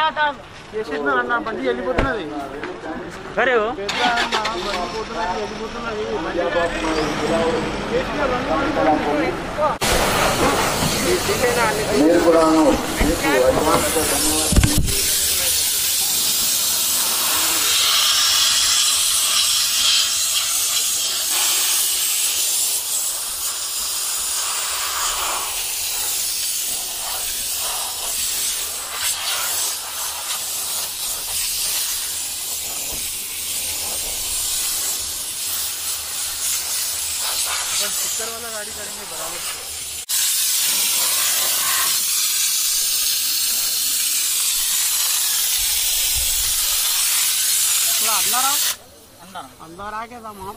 చేసేసిన అన్న బండి వెళ్ళిపోతున్నది సరే పెద్ద అన్న బండి పోతున్నది వెళ్ళిపోతున్నది బండి మీరు కూడా మీకు అడ్వాన్స్ अंदर आ गया था वहाँ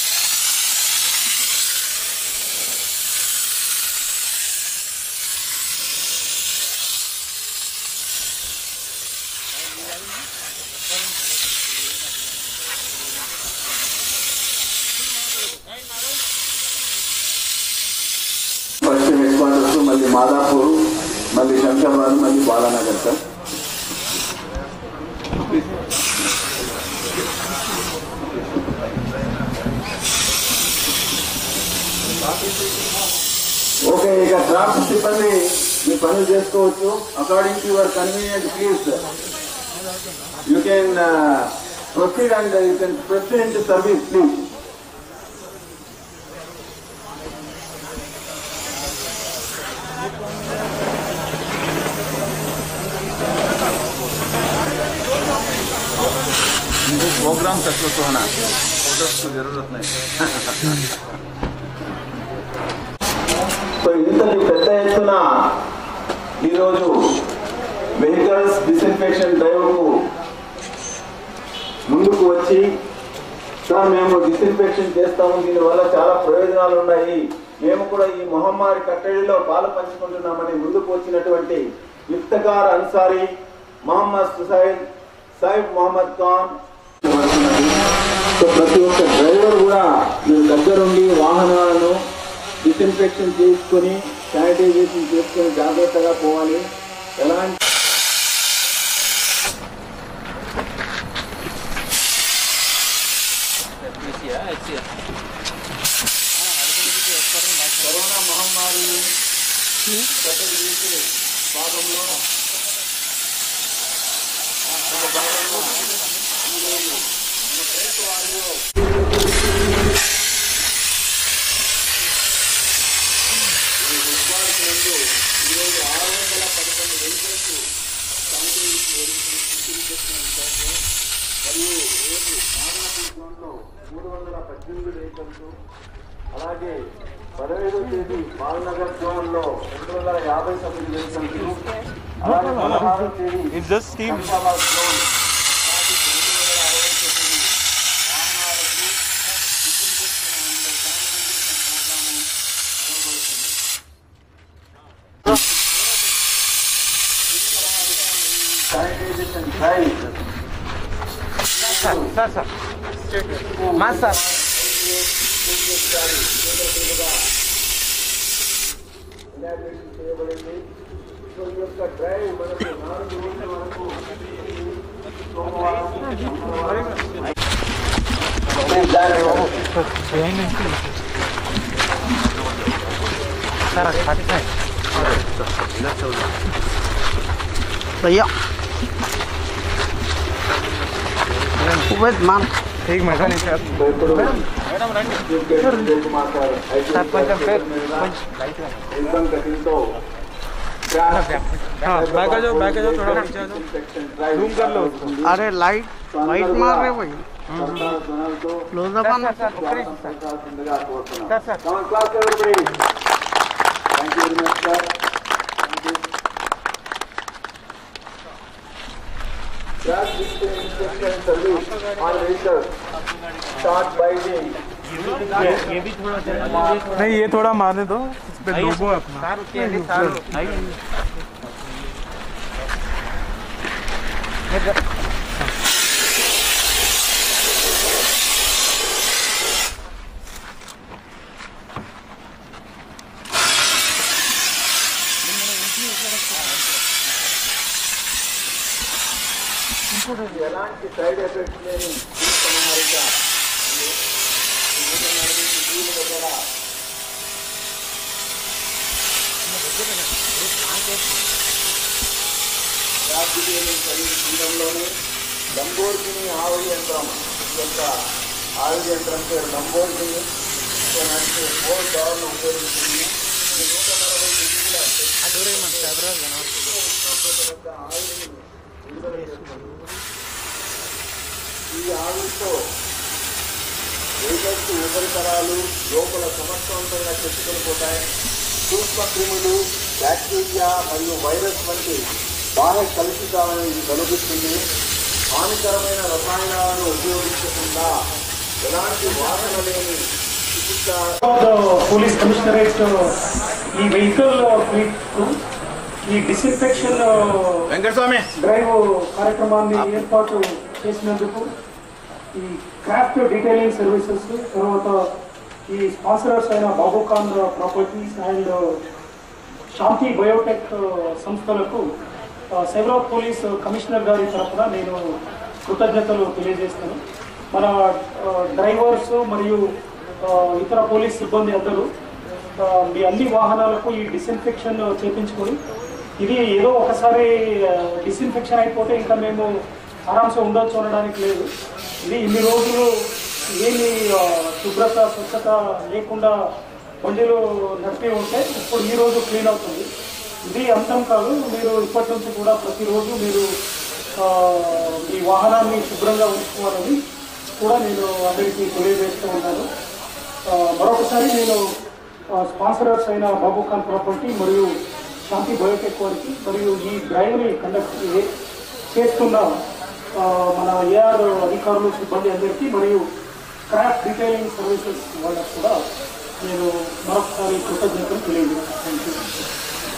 ఫస్ట్ హెడ్ క్వార్టర్స్ మళ్ళీ మాదాపూర్ మళ్ళీ శంషాబాద్ మళ్ళీ బాలానగర్ సార్ ఓకే ఇక ట్రాఫిక్ సిబ్బంది మీ పనులు చేసుకోవచ్చు according to your convenient please you can proceed and you can proceed in service please program success होना फोटोस की जरूरत नहीं సో ఇంతటి పెద్ద ఎత్తున ఈరోజు వెహికల్స్ డిస్ఇన్ఫెక్షన్ డ్రైవ్కు ముందుకు వచ్చి సార్ మేము డిస్ఇన్ఫెక్షన్ చేస్తాము దీనివల్ల చాలా ప్రయోజనాలు ఉన్నాయి మేము కూడా ఈ మహమ్మారి కట్టడిలో పాలు పంచుకుంటున్నామని ముందుకు వచ్చినటువంటి ఇఫ్తకార్ అన్సారీ మహమ్మద్ సుసైద్ సాయిబ్ మహమ్మద్ ఖాన్ సో ప్రతి ఒక్క డ్రైవర్ కూడా మీరు దగ్గరుండి వాహనాలను డిస్ఇన్ఫెక్షన్ చేసుకొని శానిటైజేషన్ చేసుకొని జాగ్రత్తగా పోవాలి ఎలాంటి కరోనా మహమ్మారి కట్టడి చేసే భాగంలో ఒక భాగంలో ఈరోజు మన ప్రభుత్వాలు ఈరోజు ఆరు వందల పదకొండు వెహికల్స్ మరియు రేపు నాగాపూర్ జోన్లో మూడు వందల పద్దెనిమిది వెహికల్స్ అలాగే పదహైదో తేదీ బాలనగర్ జోన్లో రెండు వందల యాభై తొమ్మిది వెహికల్స్ అలాగే పదహారో తేదీ it's just team Shamshabad zone అలాగే రెండు వందల అరవై తొమ్మిది వాహనాలకు డిస్ఇన్ఫెక్షన్ అండ్ శానిటైజేషన్ ప్రోగ్రాము అమలుపడుతుంది శానిటైజేషన్ డ్రైవ్ సార్ సార్ మా సార్ ఇనాగ్రేషన్ చేయబడింది సో ఈ యొక్క డ్రైవ్ మనకు నాలుగు రోజుల వరకు సోమవారం మంగళవారం भैया उबैद मान एक मैकेनिक సార్ ఇప్పుడు చీఫ్ కుమార్ సార్ సార్ కొంచెం పేరు एकदम कठिनతో हाँ बैक आ जाओ बैक आ जाओ थोड़ा पीछे आ जाओ జూమ్ कर लो अरे लाइट लाइट मार रहे भाई क्लोज अप आना సార్ ఒక్క నిమిషం సార్ సార్ సార్ క్లాస్ ఎవరి thank you very much sir Gas disinfection service on vehicles start by the नहीं ये थोड़ा मारने दो इस पे लोगो है अपना ఎలాంటి సైడ్ ఎఫెక్ట్స్ లేని సమహారిక దగ్గర రాజకీయాలను కలిగించడంలోనే లంబోర్గిని ఆవిడ యంత్రం ఈ యొక్క ఆవిడ యంత్రం పేరు లంబోర్గిని ఫోర్ డవర్ను ఉపయోగిస్తుంది ఇది నూట నలభై డిగ్రీల వద్ద ఆవిరిని విడుదల చేస్తుంది. ఈ ఆవిరితో వేగస్తు ఉపరితలాలు లోపల సమర్థవంతంగా చెట్టుకొని పోతాయి సూక్ష్మ క్రిములు బ్యాక్టీరియా మరియు వైరస్ వంటి బాహ్య కలుషితాలను ఇది తొలగిస్తుంది హానికరమైన రసాయనాలను ఉపయోగించకుండా ఎలాంటి వాసన లేని చికిత్స పోలీస్ కమిషనరేట్ ఈ వెహికల్ ఫ్లీట్ ఈ డిస్ఇన్ఫెక్షన్ వెంకటస్వామి డ్రైవ్ కార్యక్రమాన్ని ఏర్పాటు చేసినందుకు ఈ క్రాఫ్ట్ డీటెయిలింగ్ సర్వీసెస్ తర్వాత ఈ స్పాన్సరర్స్ అయిన Babukhan properties and Shanti biotech సంస్థలకు సెవెరల్ పోలీస్ కమిషనర్ గారి తరఫున నేను కృతజ్ఞతలు తెలియజేస్తాను మన ఆ, డ్రైవర్స్ మరియు ఆ, ఇతర పోలీస్ సిబ్బంది అందరూ ఆ, మీ అన్ని వాహనాలకు ఈ డిస్ఇన్ఫెక్షన్ చేపించుకొని ఇది ఏదో ఒకసారి డిస్ఇన్ఫెక్షన్ అయిపోతే ఇంకా మేము ఆరామ్సే ఉండొచ్చు అనడానికి లేదు ఇది ఇన్ని రోజులు ఏమి ఆ, శుభ్రత స్వచ్ఛత లేకుండా బండిలు నడిపి ఉంటే ఇప్పుడు ఈ రోజు క్లీన్ అవుతుంది ఇది అంతం కాదు మీరు ఇప్పటి నుంచి కూడా ప్రతిరోజు మీరు ఆ, మీ వాహనాన్ని శుభ్రంగా ఉంచుకోవాలని కూడా నేను అందరికీ తెలియజేస్తూ ఉన్నాను ఆ, మరొకసారి నేను స్పాన్సరర్స్ అయిన బాబు ఖాన్ ప్రాపర్టీ మరియు శాంతి బయోటెక్ వారికి మరియు ఈ డ్రైవ్ని కండక్ట్ చే- చేస్తున్న ఆ, మన ఏఆర్ అధికారులు సిబ్బంది అందరికీ మరియు క్రాఫ్ట్ డీటెయిలింగ్ సర్వీసెస్ వాళ్ళకు కూడా నేను మరొకసారి కృతజ్ఞతలు తెలియజేస్తాను thank you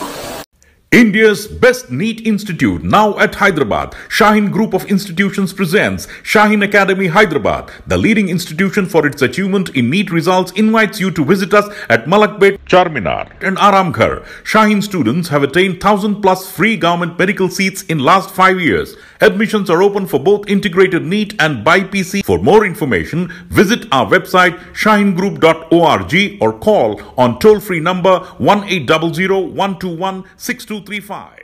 India's best NEET institute now at Hyderabad. Shaheen Group of Institutions presents Shaheen Academy Hyderabad. The leading institution for its achievement in NEET results invites you to visit us at Malakbet, Charminar and Aramghar. Shaheen students have attained 1000 plus free government medical seats in last 5 years. Admissions are open for both integrated NEET and BIPC. For more information, visit our website shaheengroup.org or call on toll free number 1800 121 6235.